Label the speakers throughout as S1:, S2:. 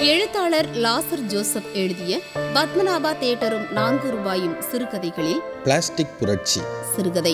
S1: எழுத்தாளர் லாசர் ஜோசப் எழுதிய பத்மநாபா தேட்டரும் நான்கு ரூபாயும் சிறுகதைகளில்
S2: பிளாஸ்டிக் புரட்சி
S1: சிறுகதை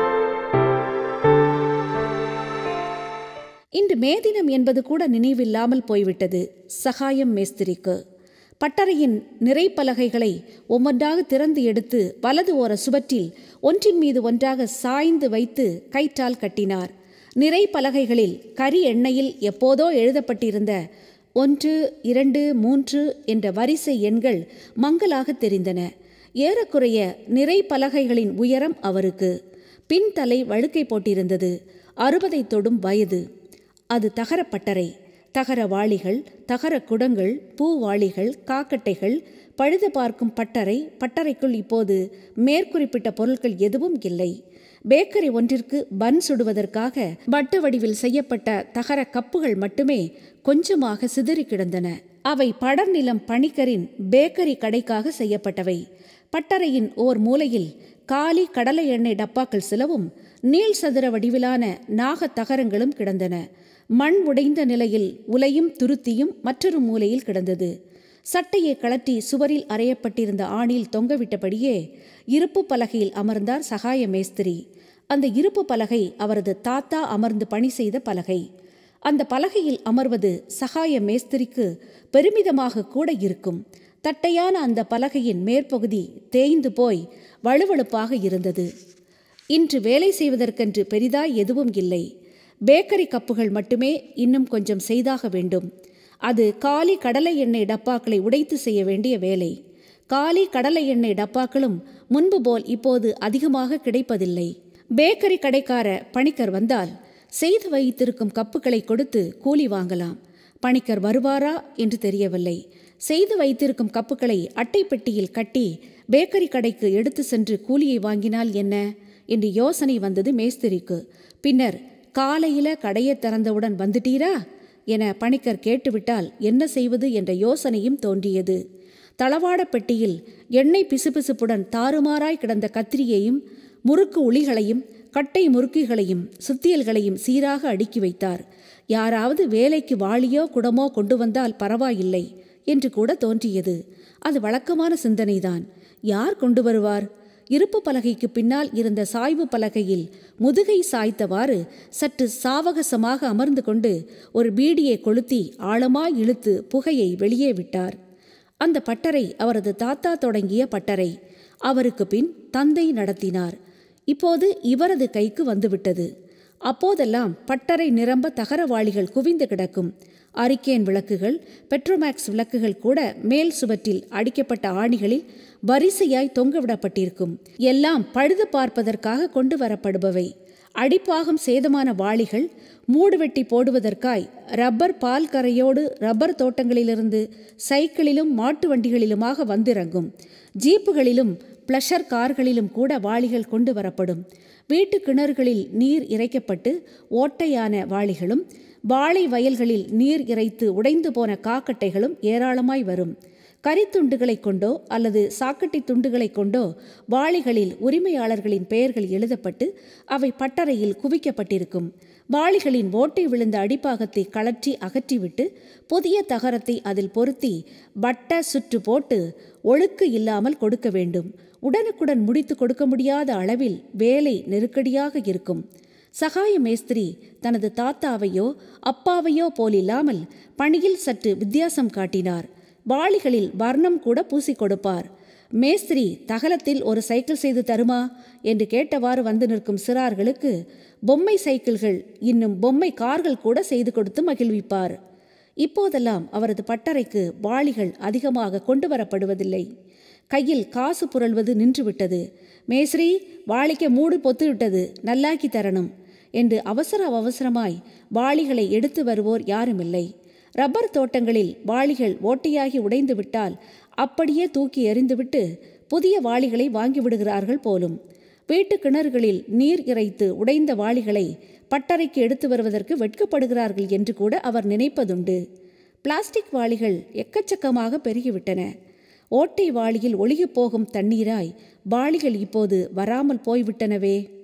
S3: இன்று மேதினம் என்பது கூட நினைவில்லாமல் போய்விட்டது சகாயம் மேஸ்திரிக்கு பட்டறையின் நிறைப்பலகைகளை ஒவ்வொன்றாக திறந்து எடுத்து வலது ஓர சுவற்றில் ஒன்றின் மீது ஒன்றாக சாய்ந்து வைத்து கயிற்றால் கட்டினார் நிறைப்பலகைகளில் கரி எண்ணெயில் எப்போதோ எழுதப்பட்டிருந்த ஒன்று இரண்டு மூன்று என்ற வரிசை எண்கள் மங்கலாக தெரிந்தன ஏறக்குறைய நிறைப்பலகைகளின் உயரம் அவருக்கு பின்தலை வழுக்கை போட்டிருந்தது அறுபதை தொடும் வயது அது தகரப்பட்டறை தகர வாளிகள் தகர குடங்கள் பூவாளிகள் காக்கட்டைகள் பழுது பார்க்கும் பட்டறை பட்டறைக்குள் இப்போது மேற்குறிப்பிட்ட பொருட்கள் எதுவும் இல்லை பேக்கரி ஒன்றிற்கு பன் சுடுவதற்காக வட்ட வடிவில் செய்யப்பட்ட தகர கப்புகள் மட்டுமே கொஞ்சமாக சிதறி கிடந்தன அவை படர்நிலம் பணிக்கரின் பேக்கரி கடைக்காக செய்யப்பட்டவை பட்டறையின் ஓர் மூலையில் காலி கடலை எண்ணெய் டப்பாக்கள் சிலவும் நீள் சதுர வடிவிலான நாகத் தகரங்களும் கிடந்தன மண் உடைந்த நிலையில் உலையும் துருத்தியும் மற்றொரு மூலையில் கிடந்தது சட்டையை கழற்றி சுவரில் அறையப்பட்டிருந்த ஆணில் தொங்கவிட்டபடியே இருப்பு பலகையில் அமர்ந்தார் சகாய மேஸ்திரி அந்த இருப்பு பலகை அவரது தாத்தா அமர்ந்து பணி செய்த பலகை அந்த பலகையில் அமர்வது சகாய மேஸ்திரிக்கு பெருமிதமாக கூட இருக்கும் தட்டையான அந்த பலகையின் மேற்பகுதி தேய்ந்து போய் வழுவழுப்பாக இருந்தது இன்று வேலை செய்வதற்கென்று பெரிதாய் எதுவும் இல்லை பேக்கரி கப்புகள் மட்டுமே இன்னும் கொஞ்சம் செய்தாக வேண்டும் அது காலி கடலை எண்ணெய் டப்பாக்களை உடைத்து செய்ய வேண்டிய வேலை காலி கடலை எண்ணெய் டப்பாக்களும் முன்பு போல் இப்போது அதிகமாக கிடைப்பதில்லை பேக்கரி கடைக்கார பணிக்கர் வந்தால் செய்து வைத்திருக்கும் கப்புகளை கொடுத்து கூலி வாங்கலாம் பணிக்கர் வருவாரா என்று தெரியவில்லை செய்து வைத்திருக்கும் கப்புகளை அட்டை பெட்டியில் கட்டி பேக்கரி கடைக்கு எடுத்து சென்று கூலியை வாங்கினால் என்ன என்று யோசனை வந்தது மேஸ்திரிக்கு பின்னர் காலையில கடையை திறந்தவுடன் வந்துட்டீரா என பணிக்கர் கேட்டுவிட்டால் என்ன செய்வது என்ற யோசனையும் தோன்றியது தளவாட பெட்டியில் எண்ணெய் பிசுபிசுப்புடன் தாறுமாறாய் கிடந்த கத்திரியையும் முறுக்கு உளிகளையும் கட்டை முறுக்கிகளையும் சுத்தியல்களையும் சீராக அடுக்கி வைத்தார் யாராவது வேலைக்கு வாளியோ குடமோ கொண்டு வந்தால் பரவாயில்லை என்று கூட தோன்றியது அது வழக்கமான சிந்தனைதான் யார் கொண்டு வருவார் இருப்பு பலகைக்கு பின்னால் இருந்த சாய்வு பலகையில் முதுகை சாய்த்தவாறு சற்று சாவகசமாக அமர்ந்து கொண்டு ஒரு பீடியை கொளுத்தி ஆழமாய் இழுத்து புகையை வெளியே விட்டார் அந்த பட்டறை அவரது தாத்தா தொடங்கிய பட்டறை அவருக்கு பின் தந்தை நடத்தினார் இப்போது இவரது கைக்கு வந்துவிட்டது அப்போதெல்லாம் பட்டறை நிரம்ப தகரவாளிகள் குவிந்து கிடக்கும் அரிக்கேன் விளக்குகள் பெட்ரோமேக்ஸ் விளக்குகள் கூட மேல் சுவற்றில் அடிக்கப்பட்ட ஆணிகளில் வரிசையாய் தொங்கவிடப்பட்டிருக்கும் எல்லாம் பழுது பார்ப்பதற்காக கொண்டு வரப்படுபவை அடிப்பாகம் சேதமான வாளிகள் மூடுவெட்டி போடுவதற்காய் ரப்பர் பால் கரையோடு ரப்பர் தோட்டங்களிலிருந்து சைக்கிளிலும் மாட்டு வண்டிகளிலுமாக வந்திறங்கும் ஜீப்புகளிலும் பிளஷர் கார்களிலும் கூட வாளிகள் கொண்டு வரப்படும் வீட்டு கிணறுகளில் நீர் இறைக்கப்பட்டு ஓட்டையான வாளிகளும் வாழை வயல்களில் நீர் இறைத்து உடைந்து போன காக்கட்டைகளும் ஏராளமாய் வரும் கரித்துண்டுகளை கொண்டோ அல்லது சாக்கட்டி துண்டுகளை கொண்டோ வாளிகளில் உரிமையாளர்களின் பெயர்கள் எழுதப்பட்டு அவை பட்டறையில் குவிக்கப்பட்டிருக்கும் வாளிகளின் ஓட்டை விழுந்த அடிப்பாகத்தை கலற்றி அகற்றிவிட்டு புதிய தகரத்தை அதில் பொருத்தி வட்ட சுற்று போட்டு ஒழுக்கு இல்லாமல் கொடுக்க வேண்டும் உடனுக்குடன் முடித்து கொடுக்க முடியாத அளவில் வேலை நெருக்கடியாக இருக்கும் சகாய மேஸ்திரி தனது தாத்தாவையோ அப்பாவையோ போலில்லாமல் பணியில் சற்று வித்தியாசம் காட்டினார் வாளிகளில் வர்ணம் கூட பூசி கொடுப்பார் மேஸ்திரி தகலத்தில் ஒரு சைக்கிள் செய்து தருமா என்று கேட்டவாறு வந்து நிற்கும் சிறார்களுக்கு பொம்மை சைக்கிள்கள் இன்னும் பொம்மை கார்கள் கூட செய்து கொடுத்து மகிழ்விப்பார் இப்போதெல்லாம் அவரது பட்டறைக்கு வாளிகள் அதிகமாக கொண்டு வரப்படுவதில்லை கையில் காசு புரள்வது நின்றுவிட்டது மேஸ்திரி வாளிக்க மூடு பொத்து விட்டது நல்லாக்கி தரணும் என்று அவசர அவசரமாய் வாளிகளை எடுத்து வருவோர் யாருமில்லை ரப்பர் தோட்டங்களில் வாளிகள் ஓட்டையாகி உடைந்து விட்டால் அப்படியே தூக்கி எறிந்துவிட்டு புதிய வாளிகளை வாங்கி விடுகிறார்கள் போலும் வீட்டு கிணறுகளில் நீர் இறைத்து உடைந்த வாளிகளை பட்டறைக்கு எடுத்து வருவதற்கு வெட்கப்படுகிறார்கள் என்று கூட அவர் நினைப்பதுண்டு பிளாஸ்டிக் வாளிகள் எக்கச்சக்கமாக பெருகிவிட்டன ஓட்டை வாளியில் ஒழுகிப் போகும் தண்ணீராய் வாளிகள் இப்போது வராமல் போய்விட்டனவே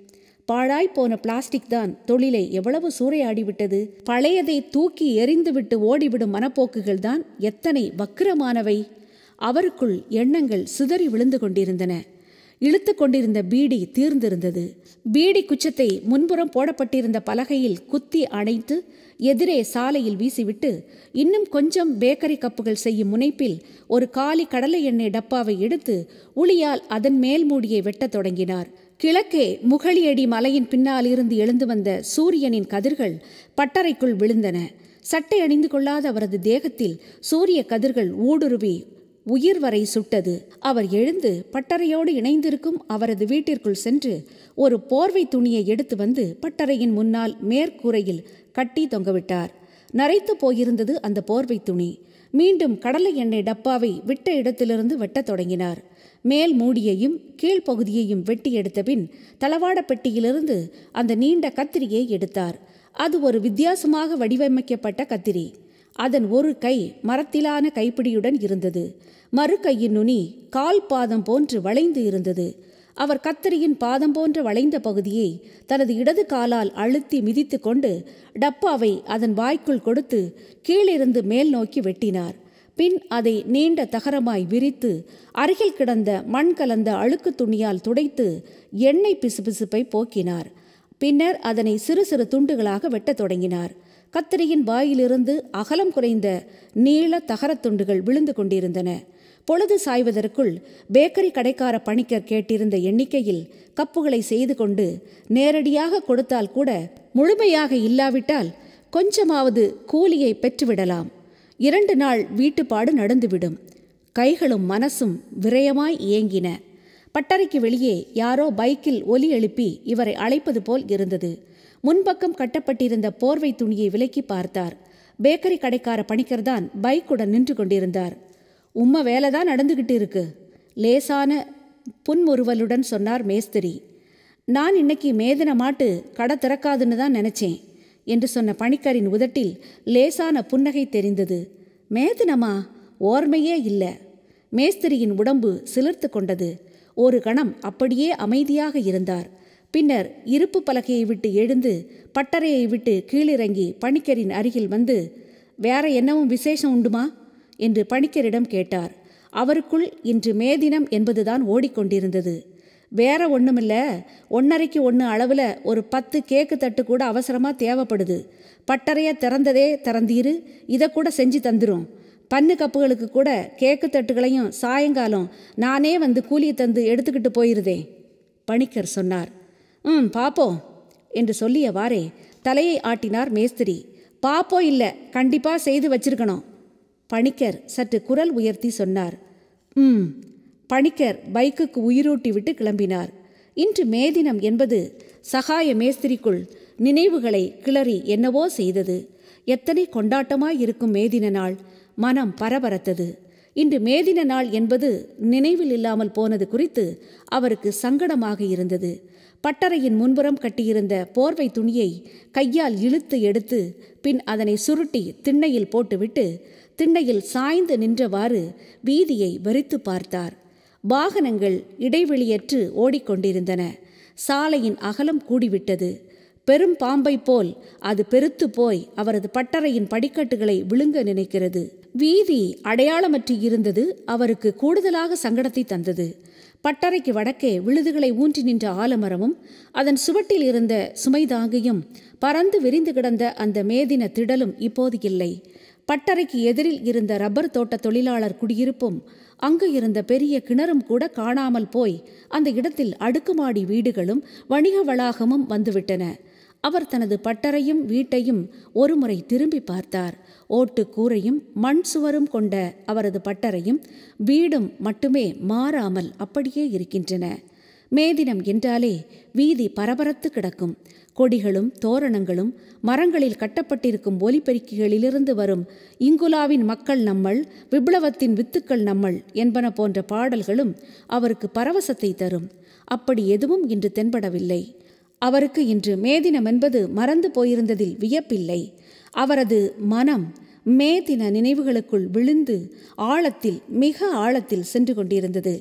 S3: பாழாய் போன பிளாஸ்டிக் தான் தொழிலை எவ்வளவு சூறையாடிவிட்டது பழையதை தூக்கி எறிந்துவிட்டு ஓடிவிடும் மனப்போக்குகள் தான் எத்தனை வக்கிரமானவை அவருக்குள் எண்ணங்கள் சிதறி விழுந்து கொண்டிருந்தன இழுத்து கொண்டிருந்த பீடி தீர்ந்திருந்தது பீடி குச்சத்தை முன்புறம் போடப்பட்டிருந்த பலகையில் குத்தி அணைத்து எதிரே சாலையில் வீசிவிட்டு இன்னும் கொஞ்சம் பேக்கரி கப்புகள் செய்யும் முனைப்பில் ஒரு காலி கடலை எண்ணெய் டப்பாவை எடுத்து உளியால் அதன் மேல் மூடியை வெட்டத் தொடங்கினார் கிழக்கே முகழியடி மலையின் பின்னால் இருந்து எழுந்து வந்த சூரியனின் கதிர்கள் பட்டறைக்குள் விழுந்தன சட்டை அணிந்து கொள்ளாத அவரது தேகத்தில் சூரிய கதிர்கள் ஊடுருவி உயிர் வரை சுட்டது அவர் எழுந்து பட்டறையோடு இணைந்திருக்கும் அவரது வீட்டிற்குள் சென்று ஒரு போர்வை துணியை எடுத்து வந்து பட்டறையின் முன்னால் மேற்கூரையில் கட்டி தொங்கவிட்டார் நரைத்து போயிருந்தது அந்த போர்வை துணி மீண்டும் கடலை எண்ணெய் டப்பாவை விட்ட இடத்திலிருந்து வெட்டத் தொடங்கினார் மேல் மூடியையும் கீழ்ப்பகுதியையும் வெட்டி எடுத்த பின் தளவாட பெட்டியிலிருந்து அந்த நீண்ட கத்திரியை எடுத்தார் அது ஒரு வித்தியாசமாக வடிவமைக்கப்பட்ட கத்திரி அதன் ஒரு கை மரத்திலான கைப்பிடியுடன் இருந்தது மறு கையின் நுனி கால் பாதம் போன்று வளைந்து இருந்தது அவர் கத்தரியின் பாதம் போன்ற வளைந்த பகுதியை தனது இடது காலால் அழுத்தி மிதித்து கொண்டு டப்பாவை அதன் வாய்க்குள் கொடுத்து கீழிருந்து மேல் நோக்கி வெட்டினார் பின் அதை நீண்ட தகரமாய் விரித்து அருகில் கிடந்த மண் கலந்த அழுக்கு துணியால் துடைத்து எண்ணெய் பிசுபிசுப்பை போக்கினார் பின்னர் அதனை சிறு சிறு துண்டுகளாக வெட்டத் தொடங்கினார் கத்திரியின் வாயிலிருந்து அகலம் குறைந்த நீள தகரத் துண்டுகள் விழுந்து கொண்டிருந்தன பொழுது சாய்வதற்குள் பேக்கரி கடைக்கார பணிக்கர் கேட்டிருந்த எண்ணிக்கையில் கப்புகளை செய்து கொண்டு நேரடியாக கொடுத்தால் கூட முழுமையாக இல்லாவிட்டால் கொஞ்சமாவது கூலியை பெற்றுவிடலாம் இரண்டு நாள் வீட்டுப்பாடு நடந்துவிடும் கைகளும் மனசும் விரயமாய் இயங்கின பட்டறைக்கு வெளியே யாரோ பைக்கில் ஒலி எழுப்பி இவரை அழைப்பது போல் இருந்தது முன்பக்கம் கட்டப்பட்டிருந்த போர்வை துணியை விலக்கி பார்த்தார் பேக்கரி கடைக்கார பணிக்கர்தான் பைக்குடன் நின்று கொண்டிருந்தார் உம்ம வேலை தான் நடந்துகிட்டு இருக்கு லேசான புன்முறுவலுடன் சொன்னார் மேஸ்திரி நான் இன்னைக்கு மேதின மாட்டு கடை திறக்காதுன்னு தான் நினைச்சேன் என்று சொன்ன பணிக்கரின் உதட்டில் லேசான புன்னகை தெரிந்தது மேதினமா ஓர்மையே இல்லை மேஸ்திரியின் உடம்பு சிலிர்த்து கொண்டது ஒரு கணம் அப்படியே அமைதியாக இருந்தார் பின்னர் இருப்பு பலகையை விட்டு எழுந்து பட்டறையை விட்டு கீழிறங்கி பணிக்கரின் அருகில் வந்து வேற என்னவும் விசேஷம் உண்டுமா என்று பணிக்கரிடம் கேட்டார் அவருக்குள் இன்று மேதினம் என்பதுதான் ஓடிக்கொண்டிருந்தது வேற ஒன்றுமில்ல ஒன்னரைக்கு ஒன்று அளவில் ஒரு பத்து கேக்கு தட்டு கூட அவசரமாக தேவைப்படுது பட்டறைய திறந்ததே திறந்தீரு இதை கூட செஞ்சு தந்துரும் பன்னு கப்புகளுக்கு கூட கேக்கு தட்டுகளையும் சாயங்காலம் நானே வந்து கூலியை தந்து எடுத்துக்கிட்டு போயிருதேன் பணிக்கர் சொன்னார் ம் பாப்போம் என்று சொல்லியவாறே தலையை ஆட்டினார் மேஸ்திரி பாப்போ இல்லை கண்டிப்பாக செய்து வச்சிருக்கணும் பணிக்கர் சற்று குரல் உயர்த்தி சொன்னார் ம் பணிக்கர் பைக்குக்கு உயிரூட்டி விட்டு கிளம்பினார் இன்று மேதினம் என்பது சகாய மேஸ்திரிக்குள் நினைவுகளை கிளறி என்னவோ செய்தது எத்தனை கொண்டாட்டமாய் இருக்கும் மேதின நாள் மனம் பரபரத்தது இன்று மேதின நாள் என்பது நினைவில் இல்லாமல் போனது குறித்து அவருக்கு சங்கடமாக இருந்தது பட்டறையின் முன்புறம் கட்டியிருந்த போர்வை துணியை கையால் இழுத்து எடுத்து பின் அதனை சுருட்டி திண்ணையில் போட்டுவிட்டு திண்ணையில் சாய்ந்து நின்றவாறு வீதியை வெறித்து பார்த்தார் வாகனங்கள் இடைவெளியற்று ஓடிக்கொண்டிருந்தன சாலையின் அகலம் கூடிவிட்டது பெரும் பாம்பை போல் அது பெருத்து போய் அவரது பட்டறையின் படிக்கட்டுகளை விழுங்க நினைக்கிறது வீதி அடையாளமற்று இருந்தது அவருக்கு கூடுதலாக சங்கடத்தை தந்தது பட்டறைக்கு வடக்கே விழுதுகளை ஊன்றி நின்ற ஆலமரமும் அதன் சுவட்டில் இருந்த சுமைதாங்கியும் பறந்து விரிந்து கிடந்த அந்த மேதின திடலும் இப்போது இல்லை பட்டறைக்கு எதிரில் இருந்த ரப்பர் தோட்ட தொழிலாளர் குடியிருப்பும் அங்கு இருந்த பெரிய கிணறும் கூட காணாமல் போய் அந்த இடத்தில் அடுக்குமாடி வீடுகளும் வணிக வளாகமும் வந்துவிட்டன அவர் தனது பட்டறையும் வீட்டையும் ஒருமுறை திரும்பி பார்த்தார் ஓட்டு கூரையும் மண் சுவரும் கொண்ட அவரது பட்டறையும் வீடும் மட்டுமே மாறாமல் அப்படியே இருக்கின்றன மேதினம் என்றாலே வீதி பரபரத்து கிடக்கும் கொடிகளும் தோரணங்களும் மரங்களில் கட்டப்பட்டிருக்கும் ஒலிபெருக்கிகளிலிருந்து வரும் இங்குலாவின் மக்கள் நம்மள் விப்ளவத்தின் வித்துக்கள் நம்மள் என்பன போன்ற பாடல்களும் அவருக்கு பரவசத்தை தரும் அப்படி எதுவும் இன்று தென்படவில்லை அவருக்கு இன்று மேதினம் என்பது மறந்து போயிருந்ததில் வியப்பில்லை அவரது மனம் மேதின நினைவுகளுக்குள் விழுந்து ஆழத்தில் மிக ஆழத்தில் சென்று கொண்டிருந்தது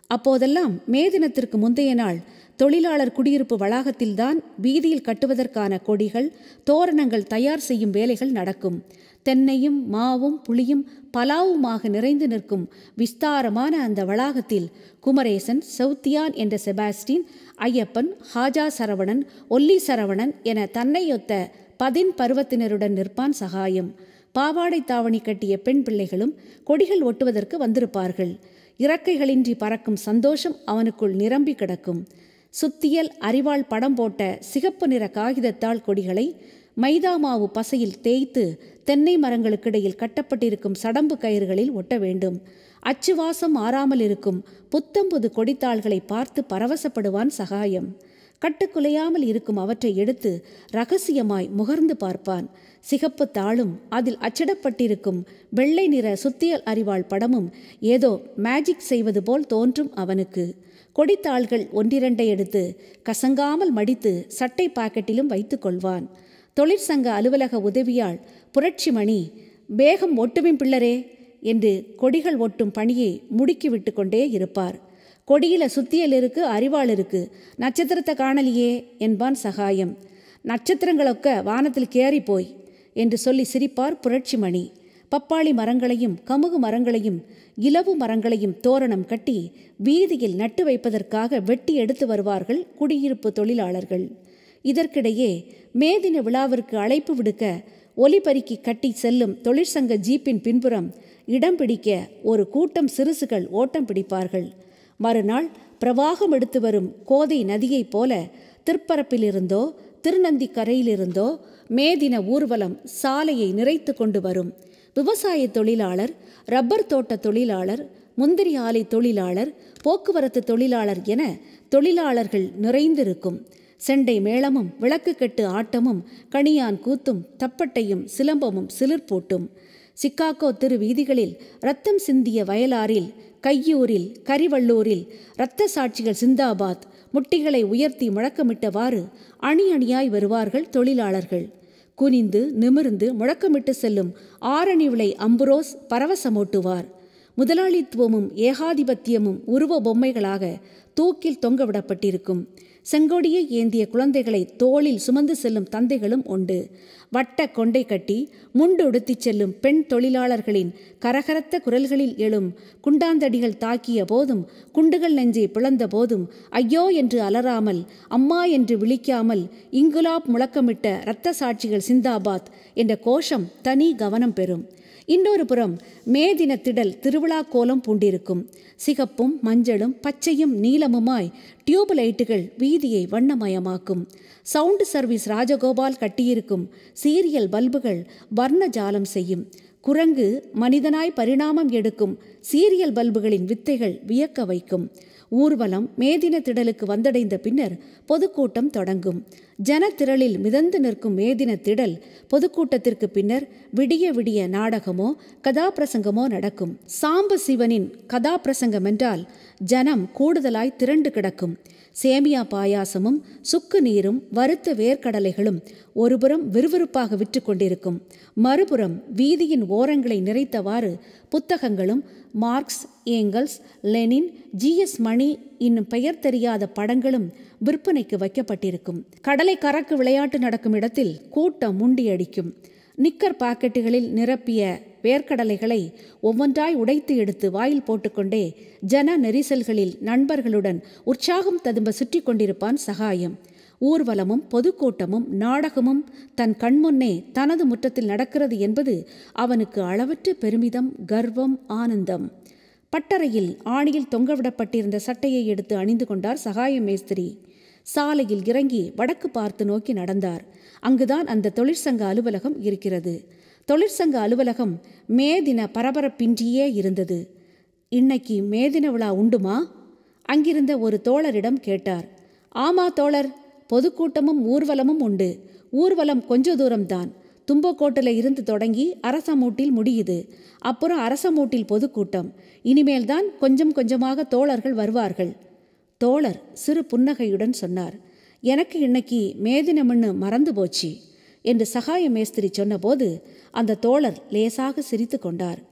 S3: அப்போதெல்லாம் மே தினத்திற்கு முந்தைய நாள் தொழிலாளர் குடியிருப்பு வளாகத்தில்தான் வீதியில் கட்டுவதற்கான கொடிகள் தோரணங்கள் தயார் செய்யும் வேலைகள் நடக்கும் தென்னையும் மாவும் புளியும் பலாவுமாக நிறைந்து நிற்கும் விஸ்தாரமான அந்த வளாகத்தில் குமரேசன் சௌத்தியான் என்ற செபாஸ்டின் ஐயப்பன் ஹாஜா சரவணன் ஒல்லி சரவணன் என தன்னையொத்த பதின் பருவத்தினருடன் நிற்பான் சகாயம் பாவாடை தாவணி கட்டிய பெண் பிள்ளைகளும் கொடிகள் ஒட்டுவதற்கு வந்திருப்பார்கள் இறக்கைகளின்றி பறக்கும் சந்தோஷம் அவனுக்குள் நிரம்பி கிடக்கும் சுத்தியல் அறிவாள் படம் போட்ட சிகப்பு நிற காகிதத்தாள் கொடிகளை மைதா மாவு பசையில் தேய்த்து தென்னை மரங்களுக்கிடையில் கட்டப்பட்டிருக்கும் சடம்பு கயிறுகளில் ஒட்ட வேண்டும் அச்சுவாசம் ஆறாமல் இருக்கும் புத்தம்புது கொடித்தாள்களை பார்த்து பரவசப்படுவான் சகாயம் கட்டுக்குலையாமல் இருக்கும் அவற்றை எடுத்து ரகசியமாய் முகர்ந்து பார்ப்பான் சிகப்பு தாளும் அதில் அச்சிடப்பட்டிருக்கும் வெள்ளை நிற சுத்தியல் அறிவாள் படமும் ஏதோ மேஜிக் செய்வது போல் தோன்றும் அவனுக்கு கொடித்தாள்கள் ஒன்றிரண்டை எடுத்து கசங்காமல் மடித்து சட்டை பாக்கெட்டிலும் வைத்துக் கொள்வான் தொழிற்சங்க அலுவலக உதவியாள் புரட்சிமணி வேகம் ஒட்டுவின் பிள்ளரே என்று கொடிகள் ஒட்டும் பணியை முடுக்கிவிட்டு கொண்டே இருப்பார் கொடியில சுத்தியல் இருக்கு அறிவாள் இருக்கு நட்சத்திரத்தை காணலியே என்பான் சகாயம் நட்சத்திரங்களொக்க வானத்தில் கேறி போய் என்று சொல்லி சிரிப்பார் புரட்சிமணி பப்பாளி மரங்களையும் கமுகு மரங்களையும் இலவு மரங்களையும் தோரணம் கட்டி வீதியில் நட்டு வைப்பதற்காக வெட்டி எடுத்து வருவார்கள் குடியிருப்பு தொழிலாளர்கள் இதற்கிடையே மேதின விழாவிற்கு அழைப்பு விடுக்க ஒலிபரிக்கு கட்டி செல்லும் தொழிற்சங்க ஜீப்பின் பின்புறம் இடம் பிடிக்க ஒரு கூட்டம் சிறுசுகள் ஓட்டம் பிடிப்பார்கள் மறுநாள் பிரவாகம் எடுத்து வரும் கோதை நதியைப் போல திருப்பரப்பிலிருந்தோ திருநந்தி கரையிலிருந்தோ மேதின ஊர்வலம் சாலையை நிறைத்து கொண்டு வரும் விவசாய தொழிலாளர் ரப்பர் தோட்ட தொழிலாளர் முந்திரி ஆலை தொழிலாளர் போக்குவரத்து தொழிலாளர் என தொழிலாளர்கள் நிறைந்திருக்கும் செண்டை மேளமும் விளக்கு கட்டு ஆட்டமும் கணியான் கூத்தும் தப்பட்டையும் சிலம்பமும் சிலிர்ப்பூட்டும் சிக்காகோ திரு வீதிகளில் ரத்தம் சிந்திய வயலாரில் கையூரில் கரிவள்ளூரில் இரத்த சாட்சிகள் சிந்தாபாத் முட்டிகளை உயர்த்தி முழக்கமிட்டவாறு அணி அணியாய் வருவார்கள் தொழிலாளர்கள் குனிந்து நிமிர்ந்து முழக்கமிட்டு செல்லும் ஆரணி விளை அம்புரோஸ் பரவசமூட்டுவார் முதலாளித்துவமும் ஏகாதிபத்தியமும் உருவ பொம்மைகளாக தூக்கில் தொங்கவிடப்பட்டிருக்கும் செங்கொடியை ஏந்திய குழந்தைகளை தோளில் சுமந்து செல்லும் தந்தைகளும் உண்டு வட்ட கொண்டை கட்டி முண்டு உடுத்திச் செல்லும் பெண் தொழிலாளர்களின் கரகரத்த குரல்களில் எழும் குண்டாந்தடிகள் தாக்கிய போதும் குண்டுகள் நெஞ்சை பிளந்த போதும் ஐயோ என்று அலறாமல் அம்மா என்று விழிக்காமல் இங்குலாப் முழக்கமிட்ட இரத்த சாட்சிகள் சிந்தாபாத் என்ற கோஷம் தனி கவனம் பெறும் இன்னொரு புறம் மே தின திடல் திருவிழா கோலம் பூண்டிருக்கும் சிகப்பும் மஞ்சளும் பச்சையும் நீலமுமாய் டியூப் லைட்டுகள் வீதியை வண்ணமயமாக்கும் சவுண்ட் சர்வீஸ் ராஜகோபால் கட்டியிருக்கும் சீரியல் பல்புகள் வர்ண ஜாலம் செய்யும் குரங்கு மனிதனாய் பரிணாமம் எடுக்கும் சீரியல் பல்புகளின் வித்தைகள் வியக்க வைக்கும் ஊர்வலம் மேதின திடலுக்கு வந்தடைந்த பின்னர் பொதுக்கூட்டம் தொடங்கும் ஜனத்திரளில் மிதந்து நிற்கும் மேதின திடல் பொதுக்கூட்டத்திற்கு பின்னர் விடிய விடிய நாடகமோ கதாபிரசங்கமோ நடக்கும் சாம்ப சிவனின் கதாபிரசங்கம் என்றால் ஜனம் கூடுதலாய் திரண்டு கிடக்கும் சேமியா பாயாசமும் சுக்கு நீரும் வறுத்த வேர்க்கடலைகளும் ஒருபுறம் விறுவிறுப்பாக விற்று கொண்டிருக்கும் மறுபுறம் வீதியின் ஓரங்களை நிறைத்தவாறு புத்தகங்களும் Marx Engels Lenin G S Mani இன்னும் பெயர் தெரியாத படங்களும் விற்பனைக்கு வைக்கப்பட்டிருக்கும் கடலை கறக்கு விளையாட்டு நடக்கும் இடத்தில் கூட்டம் முண்டியடிக்கும் நிக்கர் பாக்கெட்டுகளில் நிரப்பிய வேர்க்கடலைகளை ஒவ்வொன்றாய் உடைத்து எடுத்து வாயில் போட்டுக்கொண்டே ஜன நெரிசல்களில் நண்பர்களுடன் உற்சாகம் ததும்ப சுற்றி கொண்டிருப்பான் சகாயம் ஊர்வலமும் பொதுக்கூட்டமும் நாடகமும் தன் கண்முன்னே தனது முற்றத்தில் நடக்கிறது என்பது அவனுக்கு அளவற்ற பெருமிதம் கர்வம் ஆனந்தம் பட்டறையில் ஆணியில் தொங்கவிடப்பட்டிருந்த சட்டையை எடுத்து அணிந்து கொண்டார் சகாய மேஸ்திரி சாலையில் இறங்கி வடக்கு பார்த்து நோக்கி நடந்தார் அங்குதான் அந்த தொழிற்சங்க அலுவலகம் இருக்கிறது தொழிற்சங்க அலுவலகம் மே தின பரபரப்பின்றியே இருந்தது இன்னைக்கு மே தின விழா உண்டுமா அங்கிருந்த ஒரு தோழரிடம் கேட்டார் ஆமா தோழர் பொதுக்கூட்டமும் ஊர்வலமும் உண்டு ஊர்வலம் கொஞ்ச தூரம்தான் தும்பக்கோட்டில் இருந்து தொடங்கி அரசமூட்டில் முடியுது அப்புறம் அரசமூட்டில் பொதுக்கூட்டம் இனிமேல் தான் கொஞ்சம் கொஞ்சமாக தோழர்கள் வருவார்கள் தோழர் சிறு புன்னகையுடன் சொன்னார் எனக்கு இன்னைக்கு மேதினம்னு மறந்து போச்சு என்று சகாய மேஸ்திரி சொன்னபோது அந்த தோழர் லேசாக சிரித்து கொண்டார்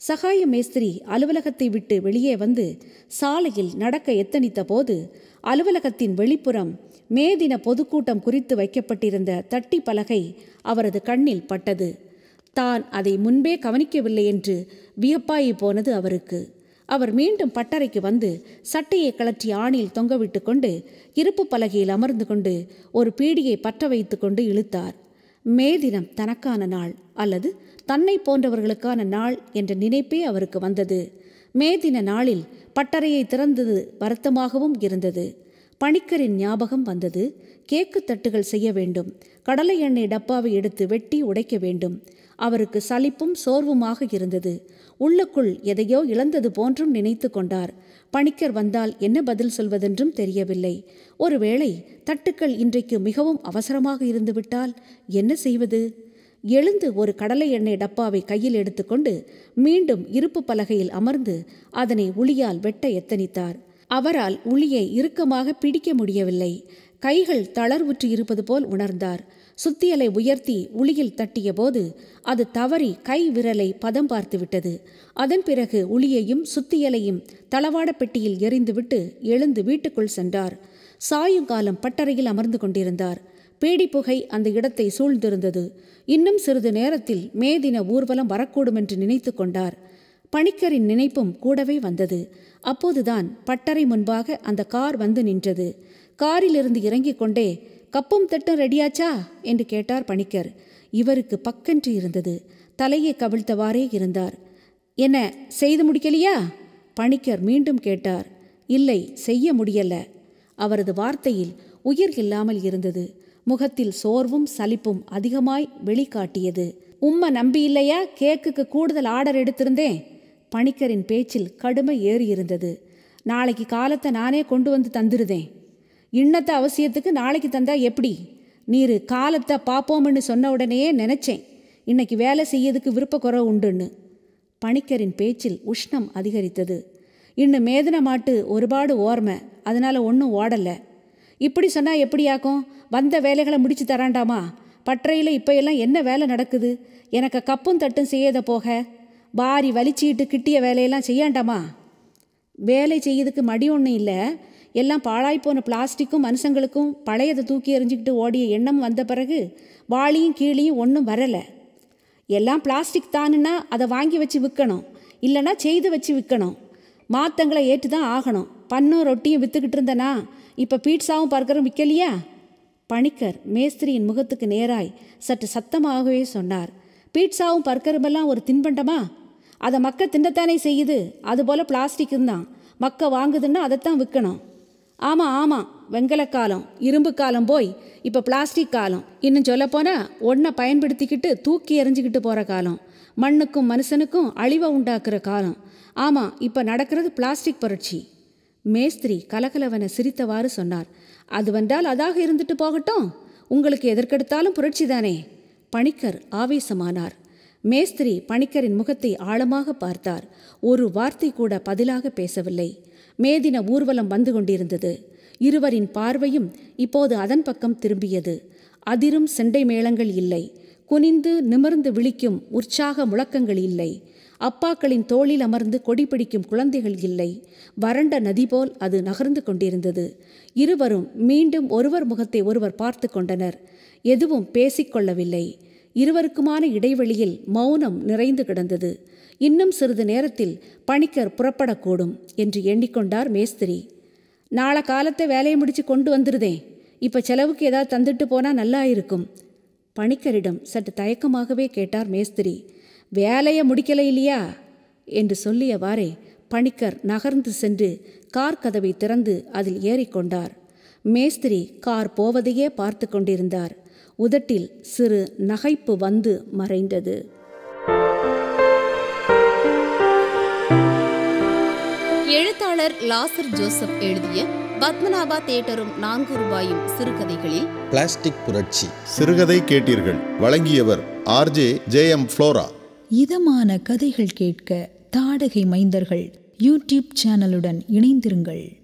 S3: சகாய மேஸ்திரி அலுவலகத்தை விட்டு வெளியே வந்து சாலையில் நடக்க எத்தனித்த போது அலுவலகத்தின் வெளிப்புறம் மே தின பொதுக்கூட்டம் குறித்து வைக்கப்பட்டிருந்த தட்டி பலகை அவரது கண்ணில் பட்டது தான் அதை முன்பே கவனிக்கவில்லை என்று வியப்பாயி போனது அவருக்கு அவர் மீண்டும் பட்டறைக்கு வந்து சட்டையை கழற்றி ஆணில் தொங்கவிட்டு கொண்டு இருப்பு பலகையில் அமர்ந்து கொண்டு ஒரு பீடியை பற்ற வைத்து கொண்டு இழுத்தார் மே தினம் தனக்கான நாள் அல்லது தன்னை போன்றவர்களுக்கான நாள் என்ற நினைப்பே அவருக்கு வந்தது மே தின நாளில் பட்டறையை திறந்தது வருத்தமாகவும் இருந்தது பணிக்கரின் ஞாபகம் வந்தது கேக்கு தட்டுகள் செய்ய வேண்டும் கடலை எண்ணெய் டப்பாவை எடுத்து வெட்டி உடைக்க வேண்டும் அவருக்கு சலிப்பும் சோர்வுமாக இருந்தது உள்ளுக்குள் எதையோ இழந்தது போன்றும் நினைத்து கொண்டார் பணிக்கர் வந்தால் என்ன பதில் சொல்வதென்றும் தெரியவில்லை ஒருவேளை தட்டுக்கள் இன்றைக்கு மிகவும் அவசரமாக இருந்துவிட்டால் என்ன செய்வது எழுந்து ஒரு கடலை எண்ணெய் டப்பாவை கையில் எடுத்துக்கொண்டு மீண்டும் இருப்பு பலகையில் அமர்ந்து அதனை உளியால் வெட்ட எத்தனித்தார் அவரால் உளியை இறுக்கமாக பிடிக்க முடியவில்லை கைகள் தளர்வுற்று இருப்பது போல் உணர்ந்தார் சுத்தியலை உயர்த்தி உளியில் தட்டிய போது அது தவறி கை விரலை பதம் பார்த்து விட்டது அதன் பிறகு உளியையும் சுத்தியலையும் தளவாட பெட்டியில் எறிந்துவிட்டு எழுந்து வீட்டுக்குள் சென்றார் சாயுங்காலம் பட்டறையில் அமர்ந்து கொண்டிருந்தார் பேடி புகை அந்த இடத்தை சூழ்ந்திருந்தது இன்னும் சிறிது நேரத்தில் மேதின ஊர்வலம் வரக்கூடும் என்று நினைத்து கொண்டார் பணிக்கரின் நினைப்பும் கூடவே வந்தது அப்போதுதான் பட்டறை முன்பாக அந்த கார் வந்து நின்றது காரிலிருந்து இறங்கிக் கொண்டே கப்பும் தட்டும் ரெடியாச்சா என்று கேட்டார் பணிக்கர் இவருக்கு பக்கென்று இருந்தது தலையை கவிழ்த்தவாறே இருந்தார் என்ன செய்து முடிக்கலையா பணிக்கர் மீண்டும் கேட்டார் இல்லை செய்ய முடியல அவரது வார்த்தையில் உயிர் இல்லாமல் இருந்தது முகத்தில் சோர்வும் சலிப்பும் அதிகமாய் வெளிக்காட்டியது உம்மை நம்பி இல்லையா கேக்குக்கு கூடுதல் ஆர்டர் எடுத்திருந்தேன் பணிக்கரின் பேச்சில் கடுமை ஏறி இருந்தது நாளைக்கு காலத்தை நானே கொண்டு வந்து தந்துருதேன் இன்னத்த அவசியத்துக்கு நாளைக்கு தந்தா எப்படி நீர் காலத்தை பார்ப்போம்னு சொன்ன உடனேயே நினைச்சேன் இன்னைக்கு வேலை செய்யறதுக்கு விருப்பக்குறவு உண்டுன்னு பணிக்கரின் பேச்சில் உஷ்ணம் அதிகரித்தது இன்னும் மேதன மாட்டு ஒருபாடு ஓர்மை அதனால ஒன்றும் ஓடல இப்படி சொன்னா எப்படியாக்கும் வந்த வேலைகளை முடிச்சு தராண்டாமா பட்டறையில் இப்போ எல்லாம் என்ன வேலை நடக்குது எனக்கு கப்பும் தட்டும் செய்யத போக வாரி வலிச்சிக்கிட்டு கிட்டிய வேலையெல்லாம் செய்யாண்டாமா வேலை செய்யறதுக்கு மடி ஒன்றும் இல்லை எல்லாம் பாழாய்ப்போன பிளாஸ்டிக்கும் மனுஷங்களுக்கும் பழையதை தூக்கி எறிஞ்சிக்கிட்டு ஓடிய எண்ணம் வந்த பிறகு வாளியும் கீழியும் ஒன்றும் வரலை எல்லாம் பிளாஸ்டிக் தானுன்னா அதை வாங்கி வச்சு விற்கணும் இல்லைன்னா செய்து வச்சு விற்கணும் மாத்தங்களை ஏற்று தான் ஆகணும் பன்னும் ரொட்டியும் விற்றுக்கிட்டு இருந்தனா இப்போ பீட்சாவும் பர்கரும் விற்கலையா பணிக்கர் மேஸ்திரியின் முகத்துக்கு நேராய் சற்று சத்தமாகவே சொன்னார் பீட்சாவும் பர்கருமெல்லாம் ஒரு தின்பண்டமா அதை மக்க தின்னத்தானே செய்யுது அதுபோல் பிளாஸ்டிக்கும் தான் மக்க வாங்குதுன்னா அதைத்தான் விற்கணும் ஆமாம் ஆமாம் வெங்கல காலம் இரும்பு காலம் போய் இப்போ பிளாஸ்டிக் காலம் இன்னும் சொல்லப்போனால் ஒன்றை பயன்படுத்திக்கிட்டு தூக்கி எறிஞ்சிக்கிட்டு போகிற காலம் மண்ணுக்கும் மனுஷனுக்கும் அழிவை உண்டாக்குற காலம் ஆமாம் இப்போ நடக்கிறது பிளாஸ்டிக் புரட்சி மேஸ்திரி கலகலவன சிரித்தவாறு சொன்னார் அது வந்தால் அதாக இருந்துட்டு போகட்டும் உங்களுக்கு எதற்கெடுத்தாலும் புரட்சி தானே பணிக்கர் ஆவேசமானார் மேஸ்திரி பணிக்கரின் முகத்தை ஆழமாக பார்த்தார் ஒரு வார்த்தை கூட பதிலாக பேசவில்லை மேதின ஊர்வலம் வந்து கொண்டிருந்தது இருவரின் பார்வையும் இப்போது அதன் பக்கம் திரும்பியது அதிரும் செண்டை மேளங்கள் இல்லை குனிந்து நிமிர்ந்து விழிக்கும் உற்சாக முழக்கங்கள் இல்லை அப்பாக்களின் தோளில் அமர்ந்து கொடி பிடிக்கும் குழந்தைகள் இல்லை வறண்ட நதி போல் அது நகர்ந்து கொண்டிருந்தது இருவரும் மீண்டும் ஒருவர் முகத்தை ஒருவர் பார்த்து கொண்டனர் எதுவும் பேசிக்கொள்ளவில்லை இருவருக்குமான இடைவெளியில் மௌனம் நிறைந்து கிடந்தது இன்னும் சிறிது நேரத்தில் பணிக்கர் புறப்படக்கூடும் என்று எண்ணிக்கொண்டார் மேஸ்திரி நாளை காலத்தை வேலையை முடிச்சு கொண்டு வந்துருதேன் இப்போ செலவுக்கு ஏதாவது தந்துட்டு போனால் நல்லா இருக்கும் பணிக்கரிடம் சற்று தயக்கமாகவே கேட்டார் மேஸ்திரி வேலையை முடிக்கலை இல்லையா என்று சொல்லியவாறே பணிக்கர் நகர்ந்து சென்று கார் கதவை திறந்து அதில் ஏறிக்கொண்டார் மேஸ்திரி கார் போவதையே பார்த்து கொண்டிருந்தார் உதட்டில் சிறு நகைப்பு வந்து மறைந்தது
S1: எழுத்தாளர் லாசர் ஜோசப் எழுதிய பத்மநாபா தேட்டரும் நான்கு ரூபாயும் சிறுகதைகளில்
S2: பிளாஸ்டிக் புரட்சி
S4: சிறுகதை கேட்டீர்கள் வழங்கியவர் ஆர்ஜே ஜே எம் ஃப்ளோரா
S5: இதமான கதைகள் கேட்க தாடகை மைந்தர்கள் யூடியூப் சேனலுடன் இணைந்திருங்கள்